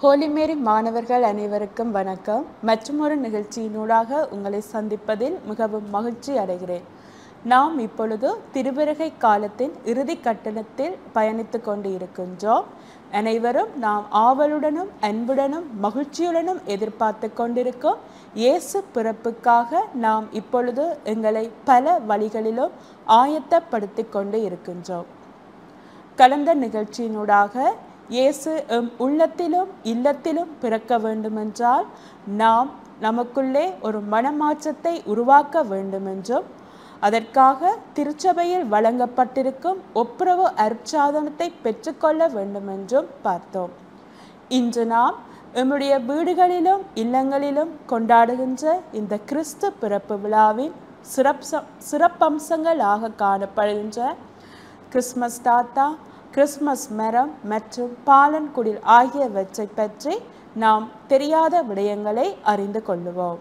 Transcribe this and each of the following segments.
ஹோலி மேரி மாணவர்கள் அனைவருக்கும் வணக்கம் மற்றுமொரு நிகழ்ச்சியினூடாக உங்களை சந்திப்பதில் மிகவும் மகிழ்ச்சி அடைகிறேன் நாம் இப்பொழுது திருவிறகை காலத்தின் இறுதி கட்டணத்தில் பயணித்து கொண்டு இருக்கின்றோம் அனைவரும் நாம் ஆவலுடனும் அன்புடனும் மகிழ்ச்சியுடனும் எதிர்பார்த்து கொண்டிருக்கும் இயேசு பிறப்புக்காக நாம் இப்பொழுது எங்களை பல வழிகளிலும் ஆயத்தப்படுத்திக் கொண்டு இருக்கின்றோம் கடந்த நிகழ்ச்சியினூடாக இயேசு எம் உள்ளத்திலும் இல்லத்திலும் பிறக்க வேண்டுமென்றால் நாம் நமக்குள்ளே ஒரு மனமாற்றத்தை உருவாக்க வேண்டுமென்றும் அதற்காக திருச்சபையில் வழங்கப்பட்டிருக்கும் ஒப்புரவு அருட்சாதனத்தை பெற்றுக்கொள்ள வேண்டுமென்றும் பார்த்தோம் இன்று நாம் எம்முடைய வீடுகளிலும் இல்லங்களிலும் கொண்டாடுகின்ற இந்த கிறிஸ்து பிறப்பு விழாவின் சிறப்ப சிறப்பம்சங்களாக காணப்படுகின்ற கிறிஸ்மஸ் தாத்தா கிறிஸ்மஸ் மரம் மற்றும் பாலன்குடில் ஆகியவற்றை பற்றி நாம் தெரியாத விடயங்களை அறிந்து கொள்ளுவோம்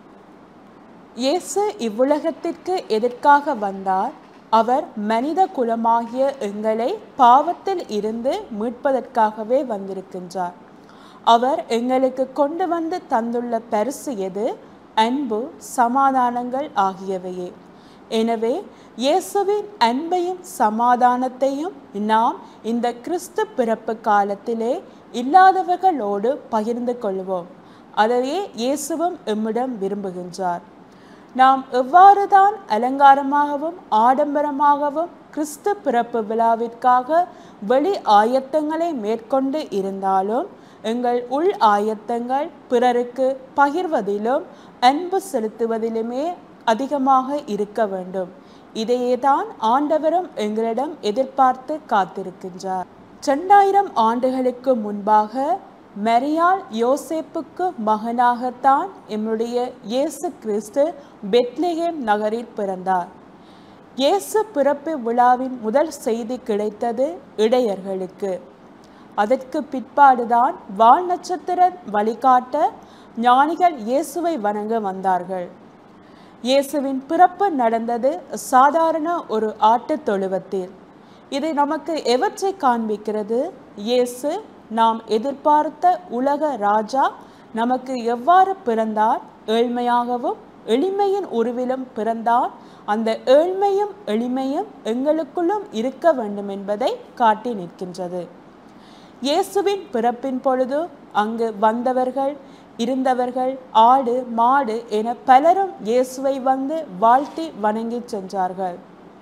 இயேசு இவ்வுலகத்திற்கு எதற்காக வந்தார் அவர் மனித குலமாகிய எங்களை பாவத்தில் இருந்து மீட்பதற்காகவே வந்திருக்கின்றார் அவர் எங்களுக்கு கொண்டு வந்து தந்துள்ள பரிசு எது அன்பு சமாதானங்கள் ஆகியவையே எனவே இயேசுவின் அன்பையும் சமாதானத்தையும் நாம் இந்த கிறிஸ்து பிறப்பு காலத்திலே இல்லாதவர்களோடு பகிர்ந்து கொள்வோம் அதையே இயேசுவும் எம்மிடம் விரும்புகின்றார் நாம் எவ்வாறுதான் அலங்காரமாகவும் ஆடம்பரமாகவும் கிறிஸ்து பிறப்பு விழாவிற்காக வெளி ஆயத்தங்களை மேற்கொண்டு இருந்தாலும் எங்கள் உள் ஆயத்தங்கள் பிறருக்கு பகிர்வதிலும் அன்பு செலுத்துவதிலுமே அதிகமாக இருக்க வேண்டும் இதையே தான் ஆண்டவரும் எங்களிடம் எதிர்பார்த்து காத்திருக்கின்றார் ரெண்டாயிரம் ஆண்டுகளுக்கு முன்பாக மரியாள் யோசேப்புக்கு மகனாகத்தான் எம்முடைய இயேசு கிறிஸ்து பெத்லஹேம் நகரில் பிறந்தார் இயேசு பிறப்பு விழாவின் முதல் செய்தி கிடைத்தது இடையர்களுக்கு அதற்கு பிற்பாடுதான் வால் நட்சத்திரம் வழிகாட்ட ஞானிகள் இயேசுவை வணங்க வந்தார்கள் இயேசுவின் பிறப்பு நடந்தது சாதாரண ஒரு ஆட்டுத் தொழுவத்தில் இது நமக்கு எவற்றை காண்பிக்கிறது இயேசு நாம் எதிர்பார்த்த உலக ராஜா நமக்கு எவ்வாறு பிறந்தார் ஏழ்மையாகவும் எளிமையின் உருவிலும் பிறந்தார் அந்த ஏழ்மையும் எளிமையும் எங்களுக்குள்ளும் இருக்க வேண்டும் என்பதை காட்டி நிற்கின்றது இயேசுவின் பிறப்பின் பொழுது அங்கு வந்தவர்கள் இருந்தவர்கள் ஆடு மாடு என பலரும் இயேசுவை வந்து வாழ்த்தி வணங்கி சென்றார்கள்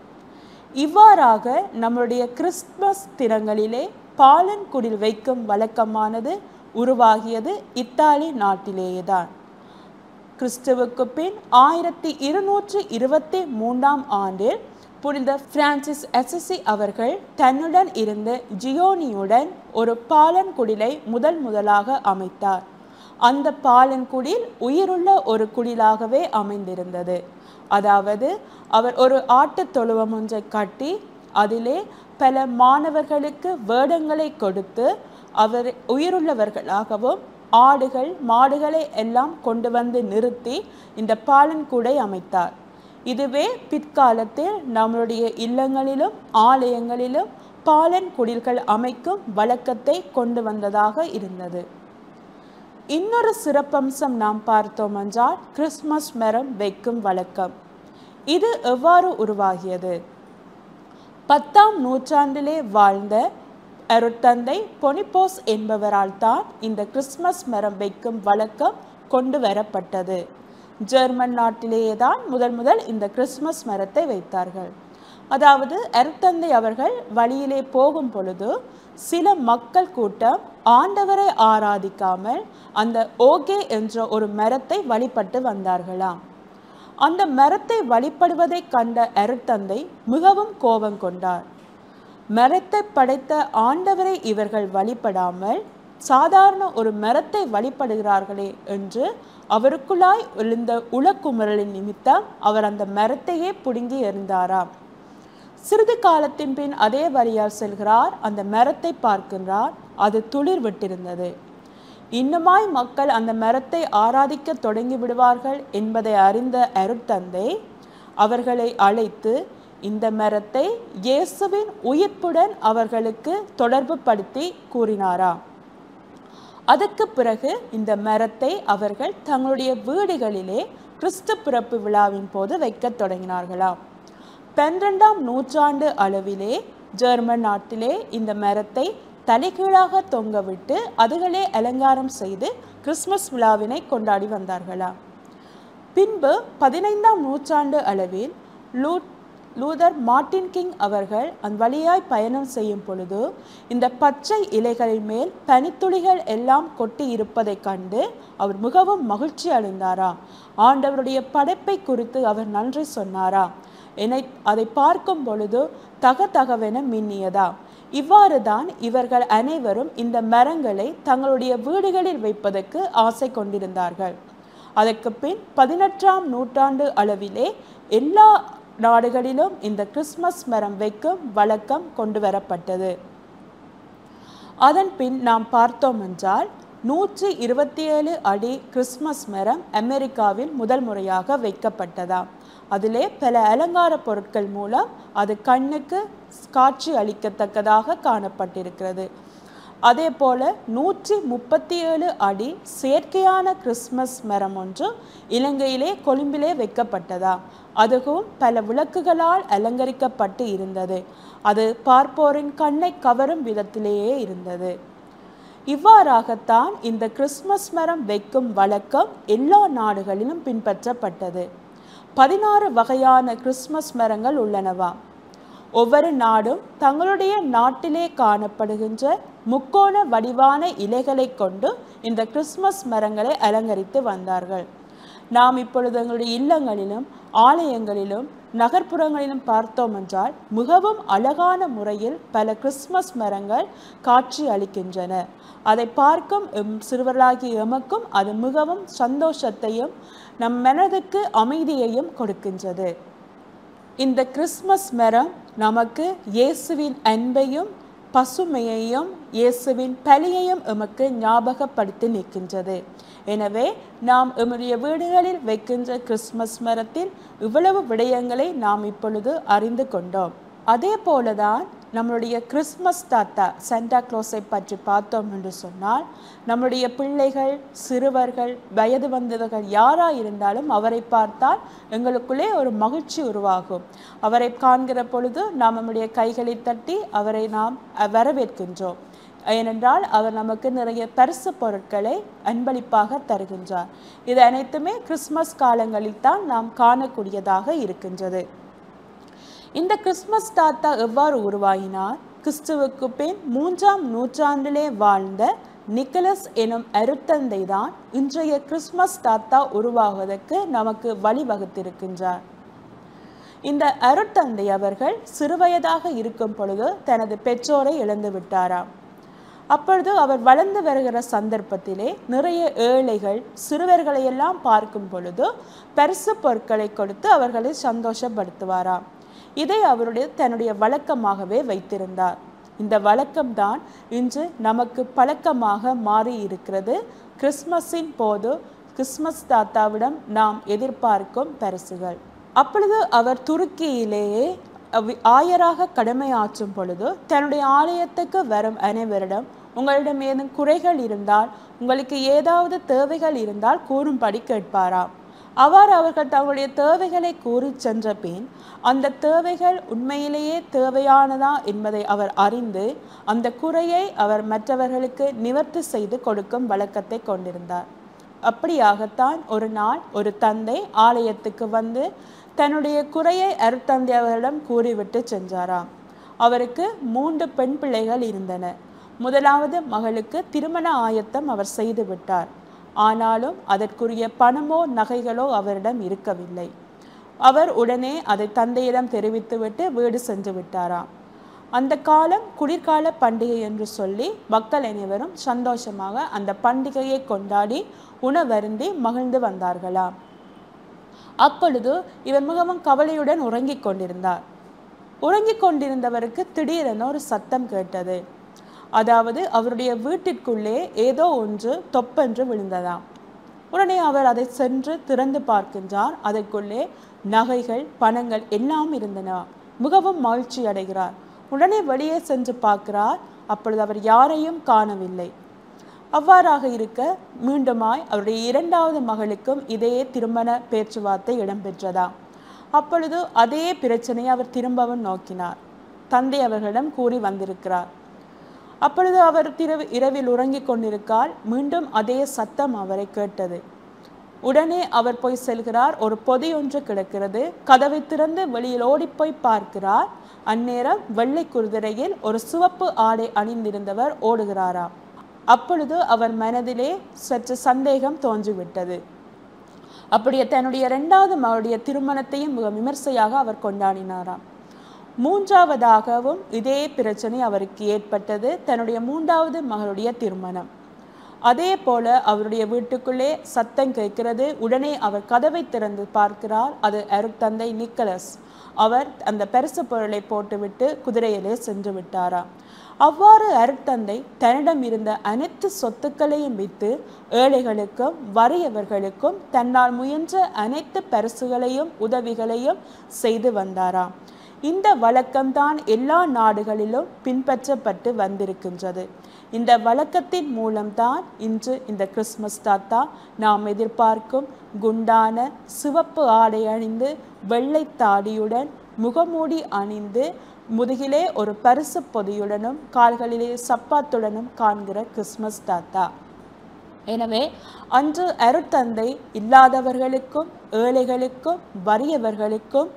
இவ்வாறாக நம்முடைய கிறிஸ்துமஸ் தினங்களிலே பாலன் குடில் வைக்கும் வழக்கமானது உருவாகியது இத்தாலி நாட்டிலேயேதான் கிறிஸ்துவுக்கு பின் ஆயிரத்தி இருநூற்றி இருபத்தி மூன்றாம் ஆண்டில் புனித பிரான்சிஸ் எஸ்எஸ்சி அவர்கள் தன்னுடன் இருந்த ஜியோனியுடன் ஒரு பாலன்குடிலை முதல் முதலாக அமைத்தார் அந்த பாலன்குடில் உயிருள்ள ஒரு குடிலாகவே அமைந்திருந்தது அதாவது அவர் ஒரு ஆட்டுத் தொழுவம் ஒன்றை கட்டி அதிலே பல மாணவர்களுக்கு வேடங்களை கொடுத்து அவர் உயிருள்ளவர்களாகவும் ஆடுகள் மாடுகளை எல்லாம் கொண்டு வந்து நிறுத்தி இந்த பாலன்கூடை அமைத்தார் இதுவே பிற்காலத்தில் நம்மளுடைய இல்லங்களிலும் ஆலயங்களிலும் பாலன் குடில்கள் அமைக்கும் வழக்கத்தை கொண்டு வந்ததாக இருந்தது இன்னொரு சிறப்பம்சம் நாம் பார்த்தோம் என்றால் கிறிஸ்மஸ் மரம் வைக்கும் வழக்கம் இது எவ்வாறு உருவாகியது பத்தாம் நூற்றாண்டிலே வாழ்ந்த அருட்தந்தை பொனிப்போஸ் என்பவரால் தான் இந்த கிறிஸ்மஸ் மரம் வைக்கும் வழக்கம் கொண்டு வரப்பட்டது ஜெர்மன் நாட்டிலேயே தான் முதல் முதல் இந்த கிறிஸ்மஸ் மரத்தை வைத்தார்கள் அதாவது அருட்தந்தை அவர்கள் வழியிலே போகும் பொழுது சில மக்கள் கூட்டம் ஆண்டவரை ஆராதிக்காமல் அந்த ஓகே என்ற ஒரு மரத்தை வழிபட்டு வந்தார்களாம் அந்த மரத்தை வழிபடுவதை கண்ட அருட்தந்தை மிகவும் கோபம் கொண்டார் மரத்தை படைத்த ஆண்டவரை இவர்கள் வழிபடாமல் சாதாரண ஒரு மரத்தை வழிபடுகிறார்களே என்று அவருக்குள்ளாய் எழுந்த உளக்குமுறலின் நிமித்தம் அவர் அந்த மரத்தையே பிடுங்கி எறிந்தாராம் சிறிது காலத்தின் பின் அதே வழியால் செல்கிறார் அந்த மரத்தை பார்க்கின்றார் அது துளிர் விட்டிருந்தது இன்னுமாய் மக்கள் அந்த மரத்தை ஆராதிக்க தொடங்கி விடுவார்கள் என்பதை அறிந்த அருட்தந்தை அவர்களை அழைத்து இந்த மரத்தை இயேசுவின் உயிர்ப்புடன் அவர்களுக்கு தொடர்பு படுத்தி கூறினாராம் அதற்கு பிறகு இந்த மரத்தை அவர்கள் தங்களுடைய வீடுகளிலே கிறிஸ்து பிறப்பு விழாவின் போது வைக்கத் தொடங்கினார்களாம் பன்னிரெண்டாம் நூற்றாண்டு அளவிலே ஜெர்மன் நாட்டிலே இந்த மரத்தை தலைகீழாக தொங்கவிட்டு அதுகளே அலங்காரம் செய்து கிறிஸ்மஸ் விழாவினை கொண்டாடி வந்தார்களாம் பின்பு பதினைந்தாம் நூற்றாண்டு அளவில் லூ லூதர் மார்ட்டின் கிங் அவர்கள் அந்த வழியாய் பயணம் செய்யும் பொழுது இந்த பச்சை இலைகளின் மேல் பனித்துளிகள் எல்லாம் கொட்டி இருப்பதைக் கண்டு அவர் மிகவும் மகிழ்ச்சி அடைந்தாராம் ஆண்டவருடைய படைப்பை குறித்து அவர் நன்றி சொன்னாராம் என்னை அதை பார்க்கும் பொழுது தக தகவென மின்னியதாம் இவ்வாறு தான் இவர்கள் அனைவரும் இந்த மரங்களை தங்களுடைய வீடுகளில் வைப்பதற்கு ஆசை கொண்டிருந்தார்கள் அதற்கு பின் பதினெட்டாம் நூற்றாண்டு அளவிலே எல்லா நாடுகளிலும் இந்த கிறிஸ்மஸ் மரம் வைக்கும் வழக்கம் கொண்டு வரப்பட்டது அதன் பின் நாம் பார்த்தோம் என்றால் நூற்றி இருபத்தி ஏழு அடி கிறிஸ்மஸ் மரம் அமெரிக்காவில் முதல் முறையாக வைக்கப்பட்டதாம் அதிலே பல அலங்கார பொருட்கள் மூலம் அது கண்ணுக்கு காட்சி அளிக்கத்தக்கதாக காணப்பட்டிருக்கிறது அதே போல நூற்றி முப்பத்தி ஏழு அடி செயற்கையான கிறிஸ்மஸ் மரம் ஒன்று இலங்கையிலே கொழும்பிலே வைக்கப்பட்டதாம் அதுவும் பல விளக்குகளால் அலங்கரிக்கப்பட்டு இருந்தது அது பார்ப்போரின் கண்ணை கவரும் விதத்திலேயே இருந்தது இவ்வாறாகத்தான் இந்த கிறிஸ்மஸ் மரம் வைக்கும் வழக்கம் எல்லா நாடுகளிலும் பின்பற்றப்பட்டது பதினாறு வகையான கிறிஸ்மஸ் மரங்கள் உள்ளனவாம் ஒவ்வொரு நாடும் தங்களுடைய நாட்டிலே காணப்படுகின்ற முக்கோண வடிவான இலைகளை கொண்டு இந்த கிறிஸ்மஸ் மரங்களை அலங்கரித்து வந்தார்கள் நாம் இப்பொழுது எங்களுடைய இல்லங்களிலும் ஆலயங்களிலும் நகர்ப்புறங்களிலும் பார்த்தோம் என்றால் மிகவும் அழகான முறையில் பல கிறிஸ்மஸ் மரங்கள் காட்சி அளிக்கின்றன அதை பார்க்கும் எம் சிறுவர்களாகிய எமக்கும் அது மிகவும் சந்தோஷத்தையும் நம் மனதுக்கு அமைதியையும் கொடுக்கின்றது இந்த கிறிஸ்மஸ் மரம் நமக்கு இயேசுவின் அன்பையும் பசுமையையும் இயேசுவின் பலியையும் எமக்கு ஞாபகப்படுத்தி நிற்கின்றது எனவே நாம் எம்முடைய வீடுகளில் வைக்கின்ற கிறிஸ்மஸ் மரத்தில் இவ்வளவு விடயங்களை நாம் இப்பொழுது அறிந்து கொண்டோம் அதே போலதான் நம்மளுடைய கிறிஸ்மஸ் தாத்தா சென்டா க்ளோஸை பற்றி பார்த்தோம் என்று சொன்னால் நம்முடைய பிள்ளைகள் சிறுவர்கள் வயது வந்தவர்கள் யாராக இருந்தாலும் அவரை பார்த்தால் எங்களுக்குள்ளே ஒரு மகிழ்ச்சி உருவாகும் அவரை காண்கிற பொழுது நாம் நம்முடைய கைகளை தட்டி அவரை நாம் வரவேற்கின்றோம் ஏனென்றால் அவர் நமக்கு நிறைய பரிசு பொருட்களை அன்பளிப்பாக தருகின்றார் இது அனைத்துமே கிறிஸ்மஸ் காலங்களில் தான் நாம் காணக்கூடியதாக இருக்கின்றது இந்த கிறிஸ்மஸ் தாத்தா எவ்வாறு உருவாகினார் கிறிஸ்துவுக்கு பின் மூன்றாம் நூற்றாண்டிலே வாழ்ந்த நிக்கலஸ் எனும் அருத்தந்தை தான் இன்றைய கிறிஸ்மஸ் தாத்தா உருவாகுவதற்கு நமக்கு வழிவகுத்திருக்கின்றார் இந்த அருட்தந்தை அவர்கள் சிறுவயதாக இருக்கும் பொழுது தனது பெற்றோரை இழந்து விட்டாராம் அப்பொழுது அவர் வளர்ந்து வருகிற சந்தர்ப்பத்திலே நிறைய ஏழைகள் சிறுவர்களை எல்லாம் பார்க்கும் பொழுது பரிசு பொருட்களை கொடுத்து அவர்களை சந்தோஷப்படுத்துவாராம் இதை அவருடைய தன்னுடைய வழக்கமாகவே வைத்திருந்தார் இந்த வழக்கம்தான் இன்று நமக்கு பழக்கமாக மாறி இருக்கிறது கிறிஸ்மஸின் போது கிறிஸ்மஸ் தாத்தாவிடம் நாம் எதிர்பார்க்கும் பரிசுகள் அப்பொழுது அவர் துருக்கியிலேயே அவ்வி- ஆயராக கடமையாற்றும் பொழுது தன்னுடைய ஆலயத்துக்கு வரும் அனைவரிடம் உங்களிடம் ஏதும் குறைகள் இருந்தால் உங்களுக்கு ஏதாவது தேவைகள் இருந்தால் கூறும்படி கேட்பாராம் அவ்வாறு அவர்கள் தங்களுடைய தேவைகளை கூறி சென்ற பின் அந்த தேவைகள் உண்மையிலேயே தேவையானதா என்பதை அவர் அறிந்து அந்த குறையை அவர் மற்றவர்களுக்கு நிவர்த்தி செய்து கொடுக்கும் வழக்கத்தை கொண்டிருந்தார் அப்படியாகத்தான் ஒரு நாள் ஒரு தந்தை ஆலயத்துக்கு வந்து தன்னுடைய குறையை அருத்தந்தை அவர்களிடம் கூறிவிட்டு சென்றாராம் அவருக்கு மூன்று பெண் பிள்ளைகள் இருந்தன முதலாவது மகளுக்கு திருமண ஆயத்தம் அவர் செய்து விட்டார் ஆனாலும் அதற்குரிய பணமோ நகைகளோ அவரிடம் இருக்கவில்லை அவர் உடனே அதை தந்தையிடம் தெரிவித்துவிட்டு வீடு சென்று விட்டாராம் அந்த காலம் குளிர்கால பண்டிகை என்று சொல்லி மக்கள் அனைவரும் சந்தோஷமாக அந்த பண்டிகையை கொண்டாடி உணவருந்தி மகிழ்ந்து வந்தார்களாம் அப்பொழுது இவர் மிகவும் கவலையுடன் உறங்கிக் கொண்டிருந்தார் உறங்கிக் கொண்டிருந்தவருக்கு திடீரென ஒரு சத்தம் கேட்டது அதாவது அவருடைய வீட்டிற்குள்ளே ஏதோ ஒன்று தொப்பென்று விழுந்ததாம் உடனே அவர் அதை சென்று திறந்து பார்க்கின்றார் அதற்குள்ளே நகைகள் பணங்கள் எல்லாம் இருந்தன மிகவும் மகிழ்ச்சி அடைகிறார் உடனே வெளியே சென்று பார்க்கிறார் அப்பொழுது அவர் யாரையும் காணவில்லை அவ்வாறாக இருக்க மீண்டுமாய் அவருடைய இரண்டாவது மகளுக்கும் இதே திருமண பேச்சுவார்த்தை இடம்பெற்றதாம் அப்பொழுது அதே பிரச்சனையை அவர் திரும்பவும் நோக்கினார் தந்தை அவர்களிடம் கூறி வந்திருக்கிறார் அப்பொழுது அவர் திரவு இரவில் உறங்கிக் கொண்டிருக்கால் மீண்டும் அதே சத்தம் அவரை கேட்டது உடனே அவர் போய் செல்கிறார் ஒரு பொதி ஒன்று கிடக்கிறது கதவை திறந்து வெளியில் ஓடிப்போய் பார்க்கிறார் அந்நேரம் வெள்ளை குதிரையில் ஒரு சிவப்பு ஆடை அணிந்திருந்தவர் ஓடுகிறாராம் அப்பொழுது அவர் மனதிலே சற்று சந்தேகம் தோன்றிவிட்டது அப்படியே தன்னுடைய இரண்டாவது மகளுடைய திருமணத்தையும் மிக விமர்சையாக அவர் கொண்டாடினாராம் மூன்றாவதாகவும் இதே பிரச்சனை அவருக்கு ஏற்பட்டது தன்னுடைய மூன்றாவது மகளுடைய திருமணம் அதே போல அவருடைய வீட்டுக்குள்ளே சத்தம் கேட்கிறது உடனே அவர் கதவை திறந்து பார்க்கிறார் அது அருட்தந்தை நிக்கலஸ் அவர் அந்த பரிசு பொருளை போட்டுவிட்டு குதிரையிலே சென்று விட்டாராம் அவ்வாறு அருட்தந்தை தன்னிடம் இருந்த அனைத்து சொத்துக்களையும் விற்று ஏழைகளுக்கும் வறியவர்களுக்கும் தன்னால் முயன்ற அனைத்து பரிசுகளையும் உதவிகளையும் செய்து வந்தாராம் இந்த வழக்கம்தான் எல்லா நாடுகளிலும் பின்பற்றப்பட்டு வந்திருக்கின்றது இந்த வழக்கத்தின் மூலம்தான் இன்று இந்த கிறிஸ்மஸ் தாத்தா நாம் எதிர்பார்க்கும் குண்டான சிவப்பு ஆடை அணிந்து வெள்ளை தாடியுடன் முகமூடி அணிந்து முதுகிலே ஒரு பரிசு பொதியுடனும் கால்களிலே சப்பாத்துடனும் காண்கிற கிறிஸ்மஸ் தாத்தா எனவே அன்று அருட்தந்தை இல்லாதவர்களுக்கும் ஏழைகளுக்கும் வறியவர்களுக்கும்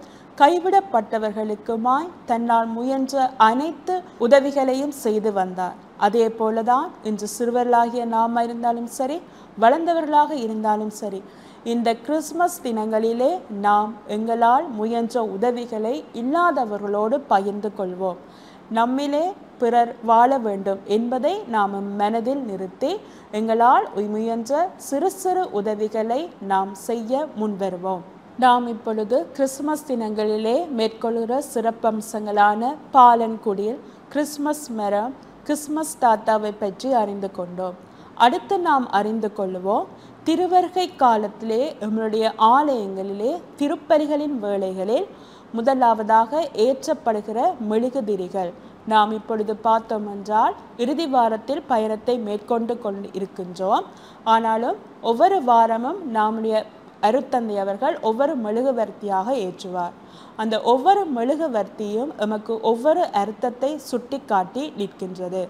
கைவிடப்பட்டவர்களுக்குமாய் தன்னால் முயன்ற அனைத்து உதவிகளையும் செய்து வந்தார் அதே போலதான் இன்று சிறுவர்களாகிய நாம் இருந்தாலும் சரி வளர்ந்தவர்களாக இருந்தாலும் சரி இந்த கிறிஸ்மஸ் தினங்களிலே நாம் எங்களால் முயன்ற உதவிகளை இல்லாதவர்களோடு பகிர்ந்து கொள்வோம் நம்மிலே பிறர் வாழ வேண்டும் என்பதை நாம் மனதில் நிறுத்தி எங்களால் முயன்ற சிறு சிறு உதவிகளை நாம் செய்ய முன்வருவோம் நாம் இப்பொழுது கிறிஸ்மஸ் தினங்களிலே மேற்கொள்கிற சிறப்பம்சங்களான பாலன்குடியில் கிறிஸ்மஸ் மரம் கிறிஸ்மஸ் தாத்தாவை பற்றி அறிந்து கொண்டோம் அடுத்து நாம் அறிந்து கொள்வோம் திருவருகை காலத்திலே நம்மளுடைய ஆலயங்களிலே திருப்பலிகளின் வேளைகளில் முதலாவதாக ஏற்றப்படுகிற மெழுகுதிரிகள் நாம் இப்பொழுது பார்த்தோம் என்றால் இறுதி வாரத்தில் பயணத்தை மேற்கொண்டு கொண்டு இருக்கின்றோம் ஆனாலும் ஒவ்வொரு வாரமும் நம்முடைய அருத்தந்தை அவர்கள் ஒவ்வொரு மெழுகுவர்த்தியாக ஏற்றுவார் அந்த ஒவ்வொரு மெழுகுவர்த்தியும் எமக்கு ஒவ்வொரு அர்த்தத்தை சுட்டிக்காட்டி நிற்கின்றது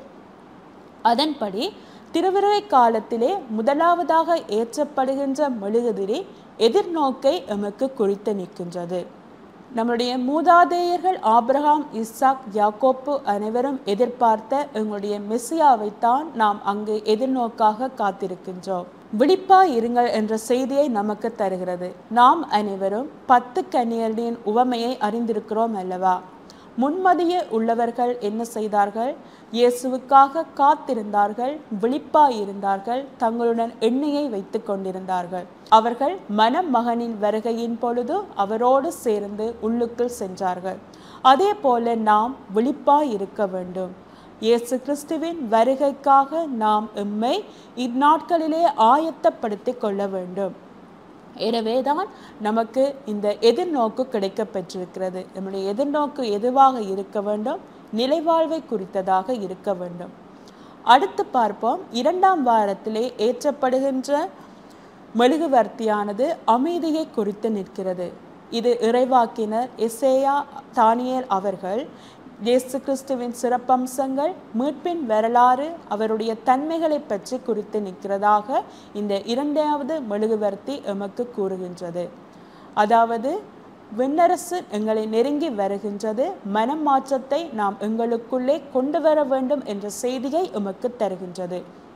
அதன்படி திருவிருகை காலத்திலே முதலாவதாக ஏற்றப்படுகின்ற மெழுகுதிரி எதிர்நோக்கை எமக்கு குறித்து நிற்கின்றது நம்முடைய மூதாதையர்கள் ஆபிரகாம் இஸ்ஸாக் யாக்கோப்பு அனைவரும் எதிர்பார்த்த எங்களுடைய மெஸ்ஸியாவைத்தான் நாம் அங்கு எதிர்நோக்காக காத்திருக்கின்றோம் விழிப்பாய் இருங்கள் என்ற செய்தியை நமக்கு தருகிறது நாம் அனைவரும் பத்து கன்னியர்களின் உவமையை அறிந்திருக்கிறோம் அல்லவா முன்மதிய உள்ளவர்கள் என்ன செய்தார்கள் இயேசுவுக்காக காத்திருந்தார்கள் விழிப்பாய் இருந்தார்கள் தங்களுடன் எண்ணெயை வைத்து கொண்டிருந்தார்கள் அவர்கள் மணமகனின் வருகையின் பொழுது அவரோடு சேர்ந்து உள்ளுக்குள் சென்றார்கள் அதே போல நாம் விழிப்பாய் இருக்க வேண்டும் இயேசு கிறிஸ்துவின் வருகைக்காக நாம் எம்மை இந்நாட்களிலே ஆயத்தப்படுத்திக் கொள்ள வேண்டும் எனவேதான் நமக்கு இந்த எதிர்நோக்கு கிடைக்க பெற்றிருக்கிறது நம்முடைய எதிர்நோக்கு எதுவாக இருக்க வேண்டும் நிலைவாழ்வை குறித்ததாக இருக்க வேண்டும் அடுத்து பார்ப்போம் இரண்டாம் வாரத்திலே ஏற்றப்படுகின்ற மெழுகுவர்த்தியானது அமைதியை குறித்து நிற்கிறது இது இறைவாக்கினர் எசேயா தானியேல் அவர்கள் இயேசு கிறிஸ்துவின் சிறப்பம்சங்கள் மீட்பின் வரலாறு அவருடைய தன்மைகளை பற்றி குறித்து நிற்கிறதாக இந்த இரண்டாவது மெழுகுவர்த்தி எமக்கு கூறுகின்றது அதாவது விண்ணரசு எங்களை நெருங்கி வருகின்றது மனம் மாற்றத்தை நாம் எங்களுக்குள்ளே கொண்டு வர வேண்டும் என்ற செய்தியை எமக்கு தருகின்றது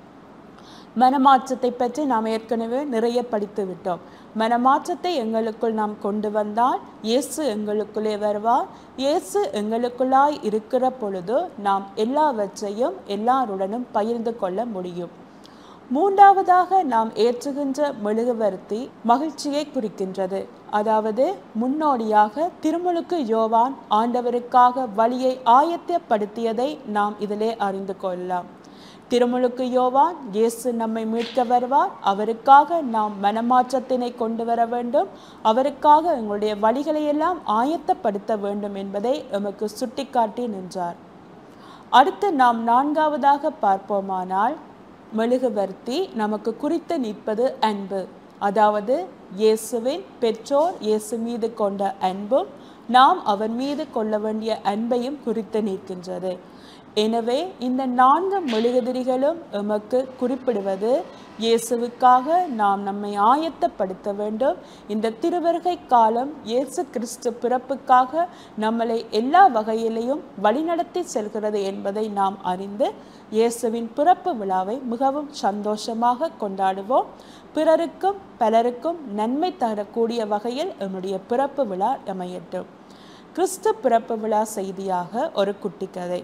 மனமாற்றத்தை பற்றி நாம் ஏற்கனவே நிறைய படித்து விட்டோம் மனமாற்றத்தை எங்களுக்குள் நாம் கொண்டு வந்தால் இயேசு எங்களுக்குள்ளே வருவார் இயேசு எங்களுக்குள்ளாய் இருக்கிற பொழுது நாம் எல்லாவற்றையும் எல்லாருடனும் பகிர்ந்து கொள்ள முடியும் மூன்றாவதாக நாம் ஏற்றுகின்ற மெழுகுவர்த்தி மகிழ்ச்சியை குறிக்கின்றது அதாவது முன்னோடியாக திருமுழுக்கு யோவான் ஆண்டவருக்காக வழியை ஆயத்தப்படுத்தியதை நாம் இதிலே அறிந்து கொள்ளலாம் திருமுழுக்கு யோவான் இயேசு நம்மை மீட்க வருவார் அவருக்காக நாம் மனமாற்றத்தினை கொண்டு வர வேண்டும் அவருக்காக எங்களுடைய வழிகளை எல்லாம் ஆயத்தப்படுத்த வேண்டும் என்பதை எமக்கு சுட்டிக்காட்டி நின்றார் அடுத்து நாம் நான்காவதாக பார்ப்போமானால் மெழுகுவர்த்தி நமக்கு குறித்து நிற்பது அன்பு அதாவது இயேசுவின் பெற்றோர் இயேசு மீது கொண்ட அன்பும் நாம் அவர் மீது கொள்ள வேண்டிய அன்பையும் குறித்து நிற்கின்றது எனவே இந்த நான்கு மெழுகுதிரிகளும் எமக்கு குறிப்பிடுவது இயேசுவுக்காக நாம் நம்மை ஆயத்தப்படுத்த வேண்டும் இந்த திருவருகை காலம் இயேசு கிறிஸ்து பிறப்புக்காக நம்மளை எல்லா வகையிலையும் வழிநடத்தி செல்கிறது என்பதை நாம் அறிந்து இயேசுவின் பிறப்பு விழாவை மிகவும் சந்தோஷமாக கொண்டாடுவோம் பிறருக்கும் பலருக்கும் நன்மை தரக்கூடிய வகையில் நம்முடைய பிறப்பு விழா அமையட்டும் கிறிஸ்து பிறப்பு விழா செய்தியாக ஒரு குட்டி கதை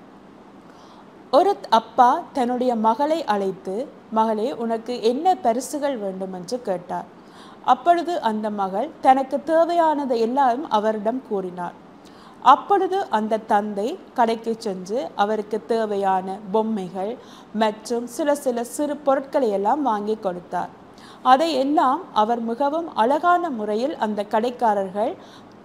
ஒரு அப்பா தன்னுடைய மகளை அழைத்து மகளே உனக்கு என்ன பரிசுகள் வேண்டும் என்று கேட்டார் அப்பொழுது அந்த மகள் தனக்கு தேவையானதை எல்லாம் அவரிடம் கூறினார் அப்பொழுது அந்த தந்தை கடைக்கு சென்று அவருக்கு தேவையான பொம்மைகள் மற்றும் சில சில சிறு பொருட்களை எல்லாம் வாங்கி கொடுத்தார் அதை எல்லாம் அவர் மிகவும் அழகான முறையில் அந்த கடைக்காரர்கள்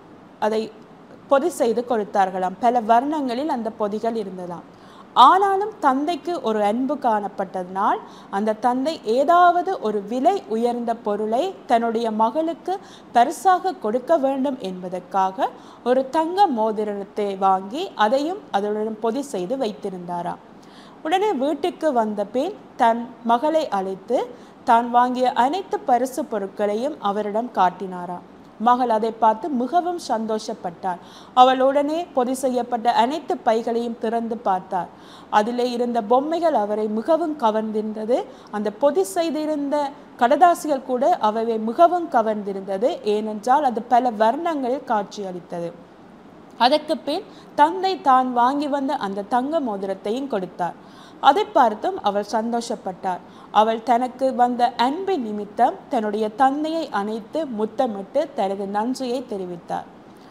அதை பொதி செய்து கொடுத்தார்களாம் பல வர்ணங்களில் அந்த பொதிகள் இருந்ததாம் ஆனாலும் தந்தைக்கு ஒரு அன்பு காணப்பட்டதனால் அந்த தந்தை ஏதாவது ஒரு விலை உயர்ந்த பொருளை தன்னுடைய மகளுக்கு பரிசாக கொடுக்க வேண்டும் என்பதற்காக ஒரு தங்க மோதிரத்தை வாங்கி அதையும் அதனுடன் பொதி செய்து வைத்திருந்தாராம் உடனே வீட்டுக்கு வந்த பின் தன் மகளை அழைத்து தான் வாங்கிய அனைத்து பரிசு பொருட்களையும் அவரிடம் காட்டினாராம் மகள் அதை பார்த்து மிகவும் சந்தோஷப்பட்டாள் அவள் உடனே பொதி செய்யப்பட்ட அனைத்து பைகளையும் திறந்து பார்த்தார் அதிலே இருந்த பொம்மைகள் அவரை மிகவும் கவர்ந்திருந்தது அந்த பொதி செய்திருந்த கடதாசிகள் கூட அவை மிகவும் கவர்ந்திருந்தது ஏனென்றால் அது பல வர்ணங்களில் காட்சியளித்தது அதற்கு பின் தந்தை தான் வாங்கி வந்த அந்த தங்க மோதிரத்தையும் கொடுத்தார் அதை பார்த்தும் அவள் சந்தோஷப்பட்டார் அவள் தனக்கு வந்த அன்பின் நிமித்தம் தன்னுடைய தந்தையை அணைத்து முத்தமிட்டு தனது நன்றியை தெரிவித்தார்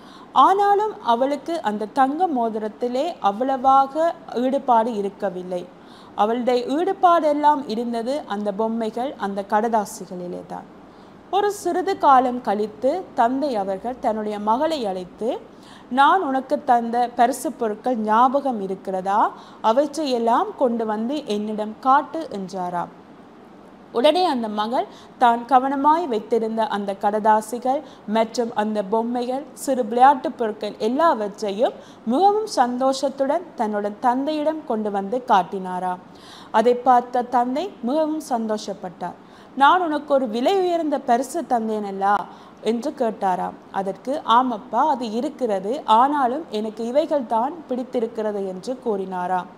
ஆனாலும் அவளுக்கு அந்த தங்க மோதிரத்திலே அவ்வளவாக ஈடுபாடு இருக்கவில்லை அவளுடைய ஈடுபாடெல்லாம் இருந்தது அந்த பொம்மைகள் அந்த கடதாசிகளிலே தான் ஒரு சிறிது காலம் கழித்து தந்தை அவர்கள் தன்னுடைய மகளை அழைத்து நான் உனக்கு தந்த பரிசு பொருட்கள் ஞாபகம் இருக்கிறதா அவற்றையெல்லாம் கொண்டு வந்து என்னிடம் காட்டு என்றாராம் உடனே அந்த மகள் தான் கவனமாய் வைத்திருந்த அந்த கடதாசிகள் மற்றும் அந்த பொம்மைகள் சிறு விளையாட்டு பொருட்கள் எல்லாவற்றையும் மிகவும் சந்தோஷத்துடன் தன்னோட தந்தையிடம் கொண்டு வந்து காட்டினாராம் அதை பார்த்த தந்தை மிகவும் சந்தோஷப்பட்டார் நான் உனக்கு ஒரு விலை உயர்ந்த பரிசு தந்தேனல்லா என்று கேட்டாராம் அதற்கு ஆமப்பா அது இருக்கிறது ஆனாலும் எனக்கு இவைகள் தான் பிடித்திருக்கிறது என்று கூறினாராம்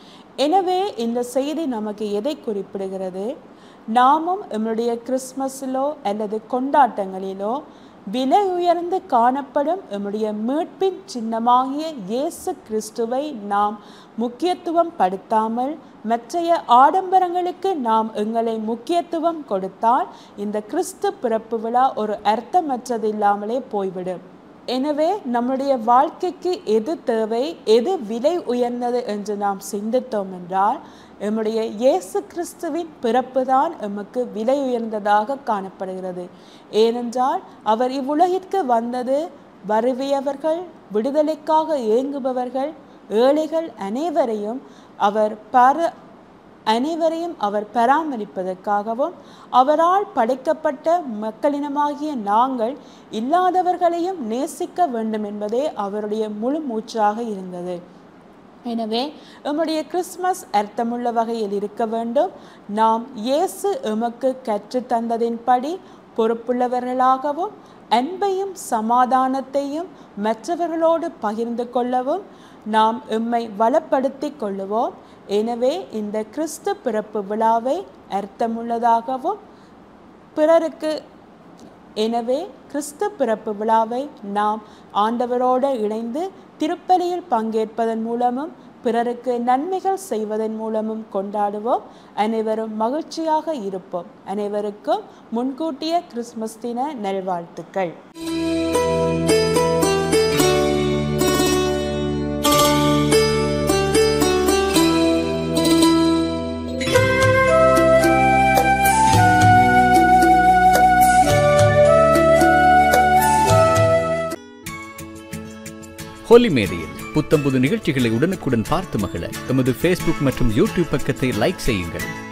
எனவே இந்த செய்தி நமக்கு எதை குறிப்பிடுகிறது நாமும் நம்முடைய கிறிஸ்மஸிலோ அல்லது கொண்டாட்டங்களிலோ விலை உயர்ந்து காணப்படும் நம்முடைய மீட்பின் சின்னமாகிய இயேசு கிறிஸ்துவை நாம் முக்கியத்துவம் படுத்தாமல் மற்றைய ஆடம்பரங்களுக்கு நாம் எங்களை முக்கியத்துவம் கொடுத்தால் இந்த கிறிஸ்து பிறப்பு விழா ஒரு அர்த்தமற்றது இல்லாமலே போய்விடும் எனவே நம்முடைய வாழ்க்கைக்கு எது தேவை எது விலை உயர்ந்தது என்று நாம் சிந்தித்தோம் என்றால் எம்முடைய இயேசு கிறிஸ்துவின் பிறப்பு தான் எமக்கு விலை உயர்ந்ததாக காணப்படுகிறது ஏனென்றால் அவர் இவ்வுலகிற்கு வந்தது வருவியவர்கள் விடுதலைக்காக ஏங்குபவர்கள் ஏழைகள் அனைவரையும் அவர் பர அனைவரையும் அவர் பராமரிப்பதற்காகவும் அவரால் படைக்கப்பட்ட மக்களினமாகிய நாங்கள் இல்லாதவர்களையும் நேசிக்க வேண்டும் என்பதே அவருடைய முழு மூச்சாக இருந்தது எனவே எம்முடைய கிறிஸ்மஸ் அர்த்தமுள்ள வகையில் இருக்க வேண்டும் நாம் இயேசு எமக்கு கற்றுத்தந்ததின்படி பொறுப்புள்ளவர்களாகவும் அன்பையும் சமாதானத்தையும் மற்றவர்களோடு பகிர்ந்து கொள்ளவும் நாம் எம்மை வளப்படுத்திக் கொள்ளுவோம் எனவே இந்த கிறிஸ்து பிறப்பு விழாவை அர்த்தமுள்ளதாகவும் பிறருக்கு எனவே கிறிஸ்து பிறப்பு விழாவை நாம் ஆண்டவரோடு இணைந்து திருப்பலியில் பங்கேற்பதன் மூலமும் பிறருக்கு நன்மைகள் செய்வதன் மூலமும் கொண்டாடுவோம் அனைவரும் மகிழ்ச்சியாக இருப்போம் அனைவருக்கும் முன்கூட்டிய கிறிஸ்மஸ் தின நல்வாழ்த்துக்கள் ஹோலி மேடையில் புத்தம்புது நிகழ்ச்சிகளை உடனுக்குடன் பார்த்து மகிழ எமது ஃபேஸ்புக் மற்றும் யூடியூப் பக்கத்தை லைக் செய்யுங்கள்